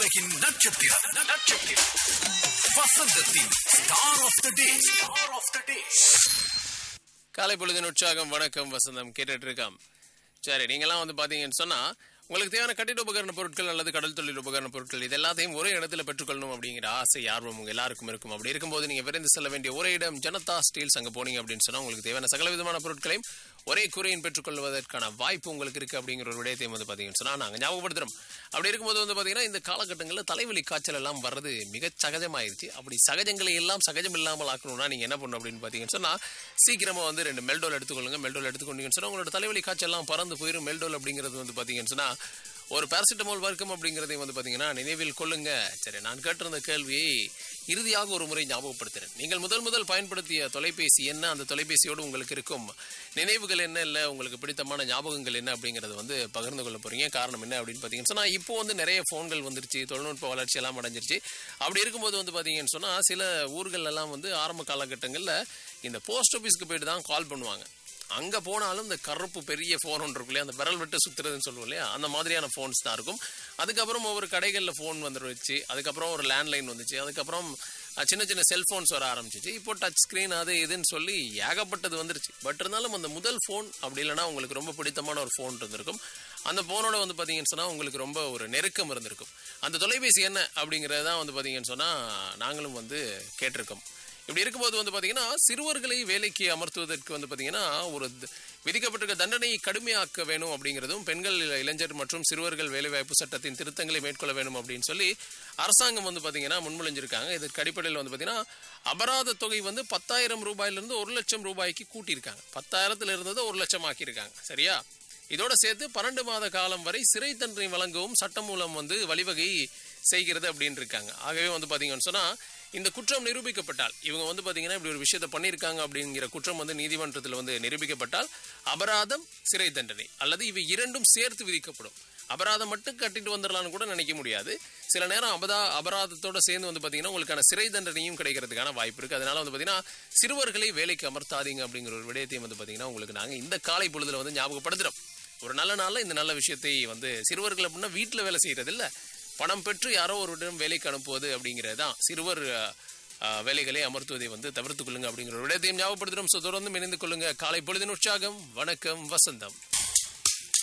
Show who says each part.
Speaker 1: உலகின் நட்சத்திரம் நட்சத்திரம் வசந்தத்தின் star of the day star of the day
Speaker 2: காலை பொழுதின் உற்சாகம் வணக்கம் வசந்தம் கேட்டுட்டு இருக்காம் சரி நீங்கெல்லாம் வந்து பாத்தீங்கன்னு சொன்னா உங்களுக்கு தேவையான கட்டிட உபகரண பொருட்கள் அல்லது கடல் தொழில் உபகரண பொருட்கள் இது எல்லாத்தையும் ஒரே இடத்துல பெற்றுக்கொள்ளணும் அப்படிங்கிற ஆசை ஆர்வம் உங்க எல்லாருக்கும் இருக்கும் அப்படி இருக்கும்போது நீங்க விரைந்து செல்ல வேண்டிய ஒரே இடம் ஜனதா ஸ்டீல்ஸ் அங்க போனீங்க அப்படின்னு சொன்னா உங்களுக்கு தேவையான சகல விதமான பொருட்களையும் ஒரே குறையின் பெற்றுக்கொள்வதற்கான வாய்ப்பு உங்களுக்கு இருக்கு அப்படிங்கிற ஒரு விடயத்தையும் வந்து பாத்தீங்கன்னு சொன்னா நாங்க ஞாபகப்படுத்துறோம் அப்படி இருக்கும்போது வந்து பாத்தீங்கன்னா இந்த காலகட்டங்களில் தலைவலி காய்ச்சல் எல்லாம் வர்றது மிக சகஜமாயிருச்சு அப்படி சகஜங்களை எல்லாம் சகஜம் இல்லாமல் ஆக்கணும்னா நீங்க என்ன பண்ணணும் அப்படின்னு பாத்தீங்கன்னு சொன்னா சீக்கிரமா வந்து ரெண்டு மெல்டோல் எடுத்துக்கொள்ளுங்க மெல்டோல் எடுத்துக்கொண்டீங்கன்னு சொன்னா உங்களோட தலைவலி காய்ச்சல் எல்லாம் பறந்து போயிடும் மெல்டோல் அப்படிங்கிறது வந்து பாத்தீங்கன்னு சொன்னா ஒரு பேராசிட்டமால் வர்க்கம் அப்படிங்கிறதையும் வந்து பாத்தீங்கன்னா நினைவில் கொள்ளுங்க சரி நான் கேட்டிருந்த கேள்வியை இறுதியாக ஒரு முறை ஞாபகப்படுத்துறேன் நீங்கள் முதல் முதல் பயன்படுத்திய தொலைபேசி என்ன அந்த தொலைபேசியோடு உங்களுக்கு இருக்கும் நினைவுகள் என்ன இல்லை உங்களுக்கு பிடித்தமான ஞாபகங்கள் என்ன அப்படிங்கறத வந்து பகிர்ந்து கொள்ள போறீங்க காரணம் என்ன அப்படின்னு பாத்தீங்கன்னு சொன்னா இப்போ வந்து நிறைய போன்கள் வந்துருச்சு தொழில்நுட்ப வளர்ச்சி எல்லாம் அடைஞ்சிருச்சு அப்படி இருக்கும்போது வந்து பாத்தீங்கன்னு சொன்னா சில ஊர்கள் எல்லாம் வந்து ஆரம்ப காலகட்டங்கள்ல இந்த போஸ்ட் ஆஃபீஸ்க்கு போயிட்டு தான் கால் பண்ணுவாங்க அங்க போனாலும் இந்த கருப்பு பெரிய ஃபோன் ஒன்று இருக்கும் இல்லையா அந்த விரல் விட்டு சுத்துறதுன்னு சொல்லுவோம் இல்லையா அந்த மாதிரியான ஃபோன்ஸ் தான் இருக்கும் அதுக்கப்புறம் ஒவ்வொரு கடைகளில் ஃபோன் வந்துருச்சு அதுக்கப்புறம் ஒரு லேண்ட்லைன் வந்துச்சு அதுக்கப்புறம் அஹ், சின்ன சின்ன செல்போன்ஸ் வர ஆரம்பிச்சிச்சு இப்போ டச் ஸ்க்ரீன் அது இதுன்னு சொல்லி ஏகப்பட்டது வந்துருச்சு பட் இருந்தாலும் அந்த முதல் ஃபோன் அப்படி இல்லைன்னா உங்களுக்கு ரொம்ப பிடித்தமான ஒரு ஃபோன் இருந்திருக்கும் அந்த ஃபோனோட வந்து பார்த்தீங்கன்னு சொன்னால் உங்களுக்கு ரொம்ப ஒரு நெருக்கம் இருந்திருக்கும் அந்த தொலைபேசி என்ன அப்படிங்கிறது தான் வந்து பார்த்தீங்கன்னு சொன்னால் நாங்களும் வந்து கேட்டிருக்கோம் இப்படி இருக்கும்போது வந்து பாத்தீங்கன்னா சிறுவர்களை வேலைக்கு அமர்த்துவதற்கு வந்து பாத்தீங்கன்னா ஒரு த- விதிக்கப்பட்டிருக்க தண்டனையை கடுமையாக்க வேணும் அப்படிங்கிறதும் பெண்கள் இளைஞர் மற்றும் சிறுவர்கள் வேலைவாய்ப்பு சட்டத்தின் திருத்தங்களை மேற்கொள்ள வேணும் அப்படின்னு சொல்லி அரசாங்கம் வந்து பாத்தீங்கன்னா முன்மொழிஞ்சிருக்காங்க இதற்கு அடிப்படையில் வந்து பாத்தீங்கன்னா அபராத தொகை வந்து பத்தாயிரம் ரூபாயிலிருந்து ஒரு லட்சம் ரூபாய்க்கு கூட்டியிருக்காங்க பத்தாயிரத்துல இருந்ததை ஒரு லட்சம் ஆக்கியிருக்காங்க சரியா இதோட சேர்த்து பன்னெண்டு மாத காலம் வரை சிறை தண்டனை வழங்கவும் சட்டம் மூலம் வந்து வழிவகை செய்கிறது அப்படின்னு இருக்காங்க ஆகவே வந்து பாத்தீங்கன்னு சொன்னா இந்த குற்றம் நிரூபிக்கப்பட்டால் இவங்க வந்து பாத்தீங்கன்னா இப்படி ஒரு விஷயத்தை பண்ணியிருக்காங்க அப்படிங்கிற குற்றம் வந்து நீதிமன்றத்தில் வந்து நிரூபிக்கப்பட்டால் அபராதம் சிறை தண்டனை அல்லது இவை இரண்டும் சேர்த்து விதிக்கப்படும் அபராதம் மட்டும் கட்டிட்டு வந்துடலாம்னு கூட நினைக்க முடியாது சில நேரம் அபதா அபராதத்தோட சேர்ந்து வந்து பாத்தீங்கன்னா உங்களுக்கான சிறை தண்டனையும் கிடைக்கிறதுக்கான வாய்ப்பு இருக்கு அதனால வந்து பாத்தீங்கன்னா சிறுவர்களை வேலைக்கு அமர்த்தாதீங்க அப்படிங்கிற ஒரு விடயத்தையும் வந்து பாத்தீங்கன்னா உங்களுக்கு நாங்க இந்த காலை பொழுதுல வந்து ஞாபகப்படுத்துறோம் ஒரு நல்ல நாள்ல இந்த நல்ல விஷயத்தை வந்து சிறுவர்கள் அப்படின்னா வீட்டில் வேலை செய்யறது இல்ல பணம் பெற்று யாரோ ஒருவரிடம் வேலைக்கு அனுப்புவது அப்படிங்கிறது தான் சிறுவர் அஹ், அஹ், வேலைகளை அமர்த்துவதை வந்து தவிர்த்துக் கொள்ளுங்க அப்படிங்கிற ஒரு விடயத்தையும் ஞாபகப்படுத்துறோம் So, தொடர்ந்து இணைந்து கொள்ளுங்க காலை பொழுதின் உற்சாகம் வணக்கம் வசந்தம்